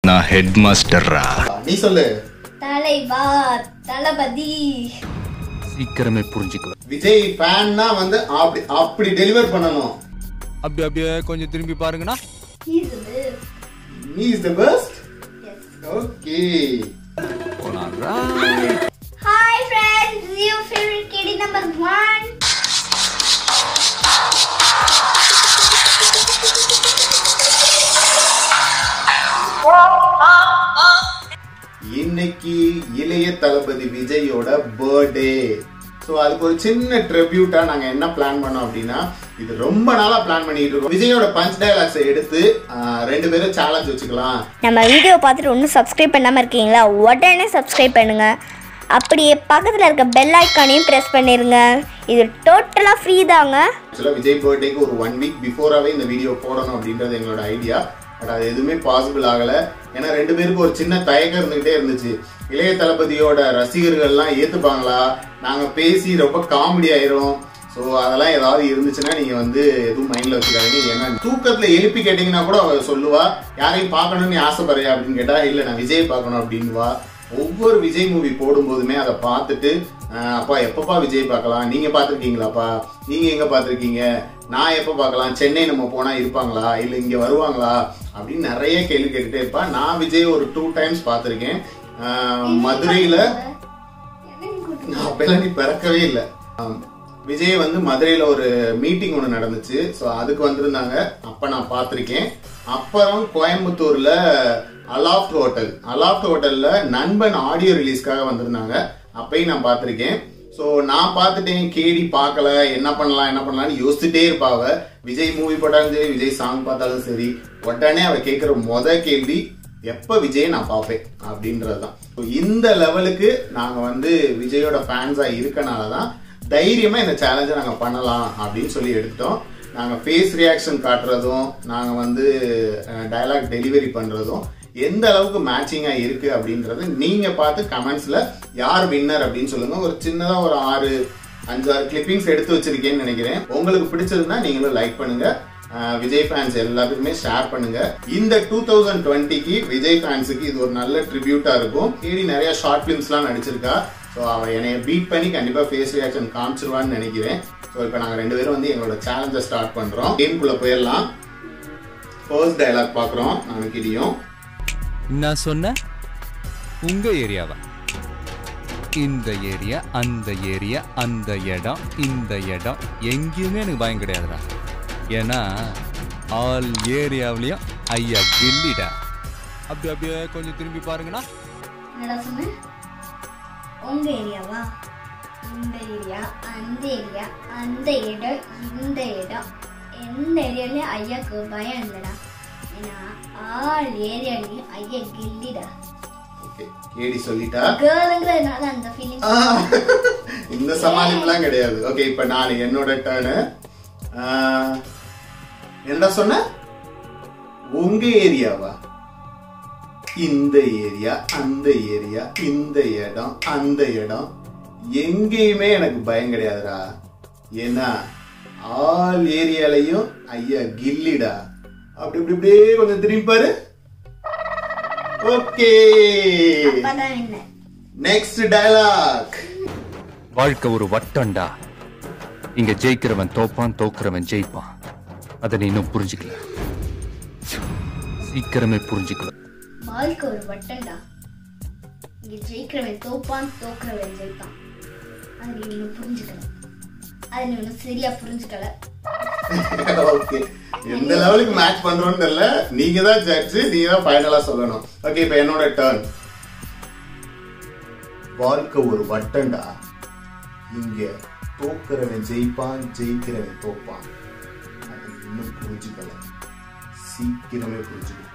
நான் ஹெட் மாஸ்டர்ரா நீ சொல்லு தலைவா தளபதி சீக்கிரமே புரிஞ்சுக்குவேன் விஜய் ஃபேன்னா வந்து அப்படி அப்படி டெலிவர் பண்ணணும் அப்படி அப்படியே கொஞ்சம் திரும்பி பாருங்கண்ணா He's the best. நீ is the best Yes. Okay போலாம் Hi friends, this is your favorite kitty number one. இன்னைக்கு இளைய தளபதி விஜயோட பர்த்டே ஸோ அதுக்கு ஒரு சின்ன ட்ரிபியூட்டா நாங்க என்ன பிளான் பண்ணோம் அப்படின்னா இது ரொம்ப நாளா பிளான் பண்ணிட்டு இருக்கோம் விஜயோட பஞ்ச் டயலாக்ஸை எடுத்து ஆஹ், ரெண்டு பேரும் சேலஞ்ச் வச்சுக்கலாம் நம்ம வீடியோ பார்த்துட்டு ஒன்றும் சப்ஸ்கிரைப் பண்ணாமல் இருக்கீங்களா உடனே சப்ஸ்கிரைப் பண்ணுங்க அப்படியே பக்கத்தில் இருக்க பெல் ஐக்கானையும் ப்ரெஸ் பண்ணிடுங்க இது டோட்டலாக ஃப்ரீ தாங்க ஆக்சுவலாக விஜய் பர்த்டேக்கு ஒரு ஒன் வீக் பிஃபோராகவே இந்த வீடியோ போடணும் அப்படின்றது எங்களோட ஐடியா பட் அது எதுவுமே பாசிபிள் ஆகலை ஏன்னா ரெண்டு பேருக்கு ஒரு சின்ன தயக்கம் இருந்துகிட்டே இருந்துச்சு இளைய தளபதியோட ரசிகர்கள்லாம் ஏற்றுப்பாங்களா நாங்கள் பேசி ரொம்ப காமெடி ஆயிரும் ஸோ அதெல்லாம் ஏதாவது இருந்துச்சுன்னா நீங்கள் வந்து எதுவும் மைண்டில் வச்சுக்காதீங்க ஏன்னா தூக்கத்தில் எழுப்பி கேட்டிங்கன்னா கூட அவ சொல்லுவா யாரையும் பார்க்கணும்னு நீ ஆசைப்படுறியா அப்படின்னு கேட்டால் இல்லை நான் விஜய் பார்க்கணும் அப்படின்வா ஒவ்வொரு விஜய் மூவி போடும்போதுமே அதை பார்த்துட்டு அஹ், அப்பா எப்பப்பா விஜய் பார்க்கலாம் நீங்க பார்த்துருக்கீங்களாப்பா நீங்க எங்க பார்த்துருக்கீங்க நான் எப்போ பார்க்கலாம் சென்னை நம்ம போனா இருப்பாங்களா இல்ல இங்க வருவாங்களா அப்படின்னு நிறைய கேள்வி கேட்டுட்டே இருப்பா நான் விஜய் ஒரு டூ டைம்ஸ் பார்த்துருக்கேன் அஹ், மதுரையில நான் அப்பெல்லாம் நீ பிறக்கவே இல்லை விஜய் வந்து மதுரையில ஒரு மீட்டிங் ஒன்று நடந்துச்சு ஸோ அதுக்கு வந்திருந்தாங்க அப்ப நான் பார்த்துருக்கேன் அப்புறம் கோயம்புத்தூர்ல அலாப்ட் ஹோட்டல் அலாப்ட் ஹோட்டல்ல நண்பன் ஆடியோ ரிலீஸ்க்காக வந்திருந்தாங்க அப்பயும் நான் பார்த்துருக்கேன் ஸோ நான் பார்த்துட்டேன் கேடி பார்க்கல என்ன பண்ணலாம் என்ன பண்ணலாம்னு யோசிச்சுட்டே இருப்பா அவ விஜய் மூவி போட்டாலும் சரி விஜய் சாங் பார்த்தாலும் சரி உடனே அவ கேட்குற முத கேள்வி எப்ப விஜய் நான் பார்ப்பேன் அப்படின்றதுதான் So, இந்த லெவலுக்கு நாங்க வந்து விஜயோட ஃபேன்ஸா இருக்கனால தான் தைரியமா இந்த சேலஞ்சை நாங்க பண்ணலாம் அப்படின்னு சொல்லி எடுத்தோம் நாங்க ஃபேஸ் ரியாக்ஷன் காட்டுறதும் நாங்க வந்து டயலாக் டெலிவரி பண்றதும் எந்த அளவுக்கு மேட்சிங்கா இருக்கு அப்படின்றத நீங்க பார்த்து கமெண்ட்ஸ்ல யார் வின்னர் அப்படின்னு சொல்லுங்க ஒரு சின்னதா ஒரு ஆறு அஞ்சாறு கிளிப்பிங்ஸ் எடுத்து வச்சிருக்கேன்னு நினைக்கிறேன் உங்களுக்கு பிடிச்சிருந்தா நீங்களும் லைக் பண்ணுங்க அஹ் விஜய் ஃபேன்ஸ் எல்லாத்துக்குமே ஷேர் பண்ணுங்க இந்த டூ தௌசண்ட் டுவெண்ட்டிக்கு விஜய் ஃபேன்ஸுக்கு இது ஒரு நல்ல ட்ரிபியூட்டா இருக்கும் தேடி நிறைய ஷார்ட் ஃபிலிம்ஸ்லாம் நடிச்சிருக்கா ஸோ அவ என்னைய பீட் பண்ணி கண்டிப்பா ஃபேஸ் ரியாக்ஷன் காமிச்சிருவான்னு நினைக்கிறேன் ஸோ இப்போ நாங்கள் ரெண்டு பேரும் வந்து எங்களோட சேலஞ்சை ஸ்டார்ட் பண்றோம் கேம்குள்ள போயிடலாம் ஃபர்ஸ்ட் டயலாக் பார்க்குறோம் நானும் கிரியும் என்ன சொன்ன உங்க ஏரியாவா இந்த ஏரியா அந்த ஏரியா அந்த இடம் இந்த இடம் எங்கேயுமே எனக்கு பயம் கிடையாதுடா ஏன்னா ஆல் ஏரியாவிலையும் ஐயா கில்லிடா அப்படி அப்படியே கொஞ்சம் திரும்பி பாருங்கண்ணா என்னடா சொன்னேன் உங்க ஏரியாவா இந்த ஏரியா அந்த ஏரியா அந்த இடம் இந்த இடம் எந்த ஏரியாலையும் ஐயாக்கு பயம் இல்லைடா ஏன்னா ஆல் ஏரியாலையும் ஐயா கில்லிடா ஓகே கேடி சொல்லிட்டா கேர்ளுங்கிறதுனால அந்த ஃபீலிங் ஆஹ், இந்த சமாளிப்புலாம் கிடையாது ஓகே இப்ப நான் என்னோட டேர்னு என்ன சொன்ன உங்க ஏரியாவா இந்த ஏரியா அந்த ஏரியா இந்த இடம் அந்த இடம் எங்கேயுமே எனக்கு பயம் கிடையாதுடா ஏன்னா ஆல் ஏரியாலையும் ஐயா கில்லிடா அப்படி இப்படி இப்படியே கொஞ்சம் திரும்பி பாரு ஓகே அப்பதான் என்ன நெக்ஸ்ட் டயலாக் வாழ்க்கை ஒரு வட்டம்டா இங்க ஜெயிக்கிறவன் தோப்பான் தோக்குறவன் ஜெயிப்பான் அதை நீ இன்னும் புரிஞ்சுக்கல சீக்கிரமே புரிஞ்சுக்கல வாழ்க்கை ஒரு வட்டம்டா இங்க ஜெயிக்கிறவன் தோப்பான் தோக்குறவன் ஜெயிப்பான் அது நீ இன்னும் புரிஞ்சுக்கல அது நீ இன்னும் சரியா புரிஞ்சுக்கல ஓகே எந்த லெவலுக்கு மேட்ச் பண்றோம்னு தெரியல நீங்க தான் ஜட்ஜ் நீங்க தான் ஃபைனலா சொல்லணும் ஓகே இப்போ என்னோட டர்ன் வாழ்க்கை ஒரு வட்டம்டா இங்க தோக்குறவன் ஜெயிப்பான் ஜெயிக்கிறவன் தோப்பான் அது இன்னும் புரிஞ்சுக்கல சீக்கிரமே புரிஞ்சுக்கிட்டேன்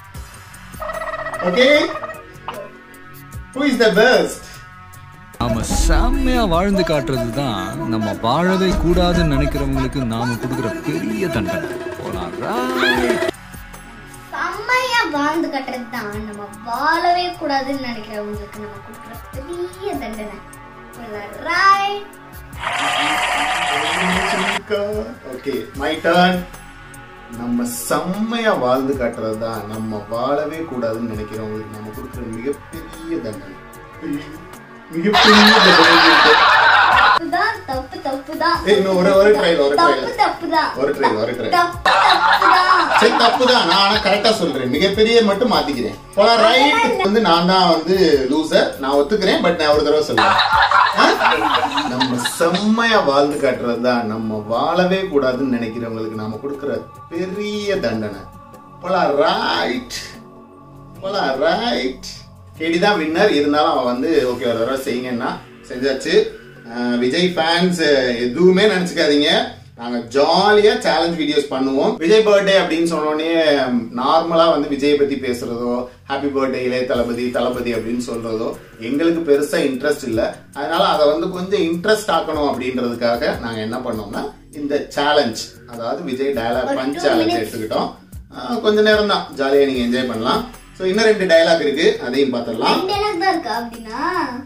okay who is the best நாம செம்மையா வாழ்ந்து காட்டுறது தான் நம்ம வாழவே கூடாதுன்னு நினைக்கிறவங்களுக்கு நாம கொடுக்குற பெரிய தண்டனை போலாம் right. செம்மையா வாழ்ந்து கட்டுறது தான் நம்ம வாழவே கூடாதுன்னு நினைக்கிறவங்களுக்கு நம்ம கொடுக்குற பெரிய தண்டனை ரைட் ஓகே மை டர்ன் நம்ம செம்மையா வாழ்ந்து காட்டுறது தான் நம்ம வாழவே கூடாதுன்னு நினைக்கிறவங்களுக்கு நம்ம கொடுக்குற மிகப்பெரிய தண்டனை மிகப்பெரிய தண்டனை தப்புதான் தப்பு தப்புதான் ஏய், இன்னும் ஒரு- ஒரு try, ஒரு try. தப்பு தப்புதான் ஒரு try, ஒரு try. தப்பு தப்புதான் சரி தப்புதான் நான் ஆனா கரெக்டா சொல்றேன் மிகப்பெரிய மட்டும் மாத்திக்கிறேன் போல ரைட் வந்து நான் தான் வந்து லூசர் நான் ஒத்துக்கிறேன் பட் நான் ஒரு தடவை சொல்றேன் ஆ? நம்ம செம்மையா வாழ்ந்து காட்டுறது தான் நம்ம வாழவே கூடாதுன்னு நினைக்கிறவங்களுக்கு நாம கொடுக்கிற பெரிய தண்டனை போல ரைட் போல ரைட் கேடி தான் வின்னர் இருந்தாலும் அவன் வந்து ஓகே ஒரு தடவை செய்யுங்கன்னா செஞ்சாச்சு அஹ் விஜய் ஃபேன்ஸ் எதுவுமே நினைச்சுக்காதீங்க நாங்க ஜாலியா சேலஞ்ச் வீடியோஸ் பண்ணுவோம் விஜய் பர்த்டே அப்படின்னு சொன்னோடனே நார்மலா வந்து விஜய் பத்தி பேசுறதோ ஹாப்பி பர்த்டே இளைய தளபதி தளபதி அப்படின்னு சொல்றதோ எங்களுக்கு பெருசா இன்ட்ரெஸ்ட் இல்ல அதனால அதை வந்து கொஞ்சம் இன்ட்ரெஸ்ட் ஆக்கணும் அப்படின்றதுக்காக நாங்க என்ன பண்ணோம்னா இந்த சேலஞ்ச் அதாவது விஜய் டயலாக் ஒரு பஞ்ச் two சேலஞ்ச் minutes. எடுத்துக்கிட்டோம் அஹ் கொஞ்ச நேரம் தான் ஜாலியா நீங்க என்ஜாய் பண்ணலாம் சோ இன்னும் ரெண்டு டயலாக் இருக்கு அதையும் பார்த்துடலாம் ரெண்டு எனக்கு தான் இருக்கா அப்படின்னா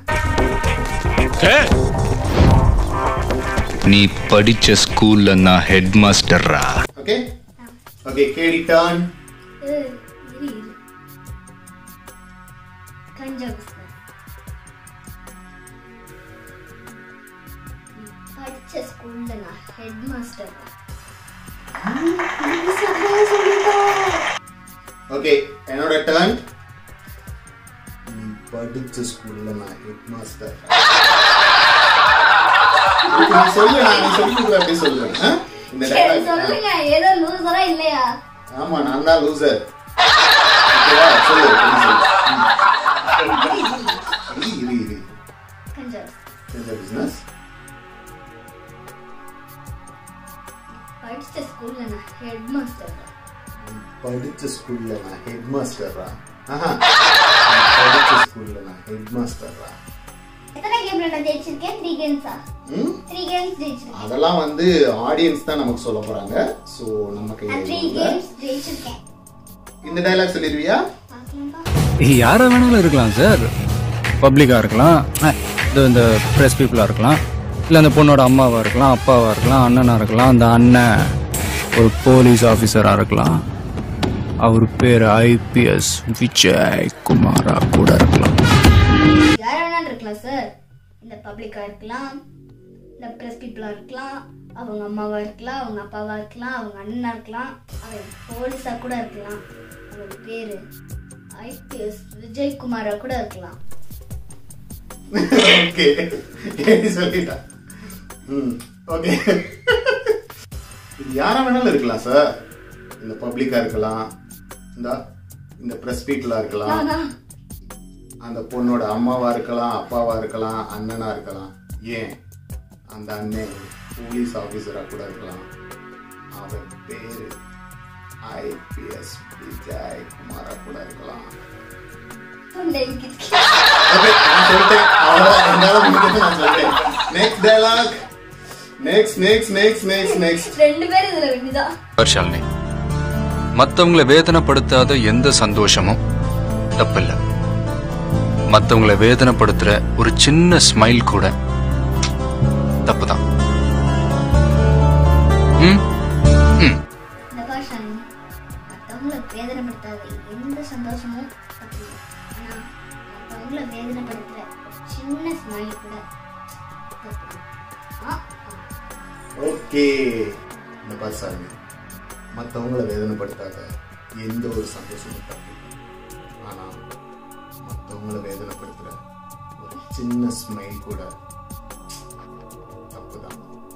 நீ படிச்ச ஸ்கூல்ல நான் ஹெட் மாஸ்டர்ரா ஓகே ஓகே கேடி டர்ன் ஏய், இரு, இரு. கஞ்சா புஸ்தகம். நீ படிச்ச ஸ்கூல்ல நான் ஹெட் மாஸ்டர் ஓகே என்னோட டர்ன் நீ படிச்ச ஸ்கூல்ல நான் ஹெட் மாஸ்டர் நீ சொல்லு நான் நீ சொல்லி கொடுக்குற அப்படி சொல்றேன் ஆ? இந்த dialogue. சொல்லுங்க ஏதோ லூசரா இல்லையா ஆமா நான் தான் லூசர் ஓகேவா சொல்லு நீ சொல்லு ம். இரு இரு இரு கஞ்சா பிசினஸ் படிச்ச ஸ்கூல்ல நான் ஹெட் மாஸ்டர் படிச்ச ஸ்கூல்ல நான் ஹெட் மாஸ்டர்ரா ஆஹா நான் படிச்ச ஸ்கூல்ல நான் ஹெட் மாஸ்டர்ரா எத்தனை கேம்ல நான் ஜெயிச்சிருக்கேன் த்ரீ கேம்ஸா ம் த்ரீ கேம்ஸ் ஜெயிச்சிருக்கேன் அதெல்லாம் வந்து ஆடியன்ஸ் தான் நமக்கு சொல்ல போறாங்க சோ நம்ம நான் கையில த்ரீ இல்ல. கேம்ஸ் ஜெயிச்சிருக்கேன் இந்த டயலாக் சொல்லிடுவியா பார்க்கலாம்ப்பா யாரா வேணாலும் இருக்கலாம் சார் பப்ளிக்காக இருக்கலாம் அஹ், இது இந்த ப்ரெஸ் பீப்புளாக இருக்கலாம் இல்லை அந்த பொண்ணோட அம்மாவாக இருக்கலாம் அப்பாவாக இருக்கலாம் அண்ணனாக இருக்கலாம் அந்த அண்ணன் ஒரு போலீஸ் ஆஃபீஸராக இருக்கலாம் அவர் பேர் ஐபிஎஸ் விஜய் குமாரா கூட இருக்கலாம் யார் வேணாலும் இருக்கலாம் சார் இந்த பப்ளிக்கா இருக்கலாம் இந்த ப்ரெஸ் பீப்புளா இருக்கலாம் அவங்க அம்மாவா இருக்கலாம் அவங்க அப்பாவா இருக்கலாம் அவங்க அண்ணனா இருக்கலாம் அவன் போலீஸா கூட இருக்கலாம் அவன் பேரு ஐபிஎஸ் விஜயகுமாரா கூட இருக்கலாம் ஓகே கேடி சொல்லிட்டா ம் ஓகே இது யாரா வேணாலும் இருக்கலாம் சார் இந்த பப்ளிக்கா இருக்கலாம் இந்த இந்த பிரஸ் பீப்புளா இருக்கலாம் நானா? அந்த பொண்ணோட அம்மாவா இருக்கலாம் அப்பாவா இருக்கலாம் அண்ணனா இருக்கலாம் ஏன் அந்த அண்ணன் போலீஸ் ஆபீசரா கூட இருக்கலாம் அவன் பேரு ஐபிஎஸ் விஜய் குமாரா கூட இருக்கலாம் தொண்டை கிச்சு. ஓகே நான் சொல்லிட்டேன் அவ்வளவுதான் என்னால முடிஞ்சது நான் சொல்லிட்டேன் next dialogue next next next next next ரெண்டு பேரும் இதுல வின்னுதான் ஷாலினி மத்தவங்கள வேதனைப்படுத்தாத எந்த சந்தோஷமும் தப்பில்ல மத்தவங்கள வேதனைப்படுத்துற ஒரு சின்ன ஸ்மைல் கூட தப்புதான் ம் ம் இந்த பாஷாணி மற்றவங்கள வேதனைப்படுத்தாத எந்த சந்தோஷமும் தப்பு இல்லை. ஆனா மற்றவங்கள வேதனைப்படுத்துற ஒரு சின்ன ஸ்மைல் கூட தப்பு இல்லை. ஆ, ஆ. ஓகே இந்த பாசாமி மற்றவங்கள வேதனைப்படுத்தாத எந்த ஒரு சந்தோஷமும் தப்பு ஆனா மற்றவங்கள வேதனைப்படுத்துற ஒரு சின்ன ஸ்மைல் கூட தப்புதான்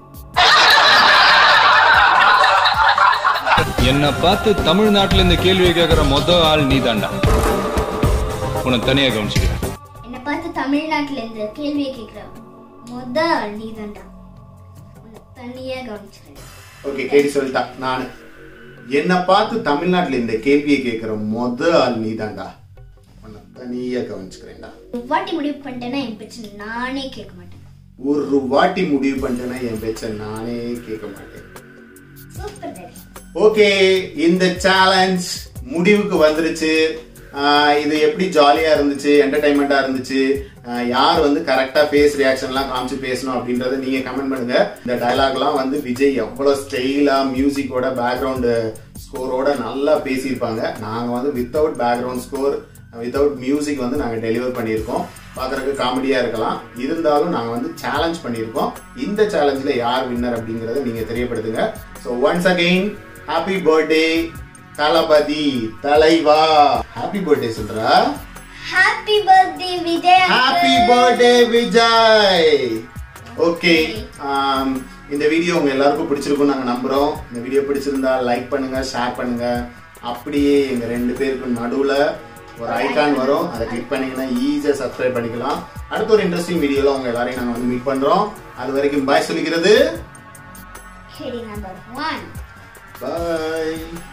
என்னை பார்த்து தமிழ்நாட்டுல இந்த கேள்வியை கேட்கிற மொத ஆள் நீதான்டா உன்னை தனியா கவனிச்சுக்கிறேன் என்னை பார்த்து தமிழ்நாட்டுல இந்த கேள்வியை கேட்கிற மொத ஆள் நீதான்டா உன்னை தனியா கவனிச்சிருக்கேன் ஓகே கேடி சொல்லிட்டா நானு என்னை பார்த்து தமிழ்நாட்டுல இந்த கேள்வியை கேட்கிற மொத ஆள் நீதான்டா உன்னை தனியா கவனிச்சுக்கிறேன்டா ஒரு வாட்டி முடிவு பண்ணிட்டேன்னா என் பேச்சு நானே கேட்க மாட்டேன் ஒரு வாட்டி முடிவு பண்ணிட்டேன்னா என் பேச்ச நானே கேட்க மாட்டேன் சூப்பர் டாடி ஓகே இந்த சேலஞ்ச் முடிவுக்கு வந்துருச்சு ஆஹ் இது எப்படி ஜாலியா இருந்துச்சு என்டர்டைன்மெண்டா இருந்துச்சு ஆஹ் யார் வந்து கரெக்டா ஃபேஸ் ரியாக்ஷன்லாம் காமிச்சு பேசணும் அப்படின்றத நீங்க கமெண்ட் பண்ணுங்க இந்த டயலாக்லாம் வந்து விஜய் எவ்வளவு ஸ்டைலா மியூசிக்கோட பேக்ரவுண்டு ஸ்கோரோட நல்லா பேசியிருப்பாங்க நாங்கள் வந்து without background score without music வந்து நாங்கள் டெலிவர் பண்ணியிருக்கோம் பார்க்குறதுக்கு காமெடியாக இருக்கலாம் இருந்தாலும் நாங்கள் வந்து சேலஞ்ச் பண்ணியிருக்கோம் இந்த சேலஞ்சில் யார் வின்னர் அப்படிங்கிறத நீங்கள் தெரியப்படுத்துங்க so once again happy birthday Thalapathy தலைவா ஹாப்பி பர்த்டே சொல்றா happy birthday Vijay happy birthday Vijay okay இந்த வீடியோ உங்க எல்லாருக்கும் பிடிச்சிருக்கும் நாங்க நம்புறோம் இந்த வீடியோ பிடிச்சிருந்தா லைக் பண்ணுங்க ஷேர் பண்ணுங்க அப்படியே எங்க ரெண்டு பேருக்கு நடுவுல ஒரு ஐகான் வரும் அதை கிளிக் பண்ணீங்கன்னா ஈஸியா சப்ஸ்கிரைப் பண்ணிக்கலாம் அடுத்த ஒரு இன்ட்ரெஸ்டிங் வீடியோல உங்க எல்லாரையும் நாங்க வந்து மீட் பண்றோம் அது வரைக்கும் பாய் சொல்லிக்கிறது ஹெடி நம்பர் ஒன் பாய்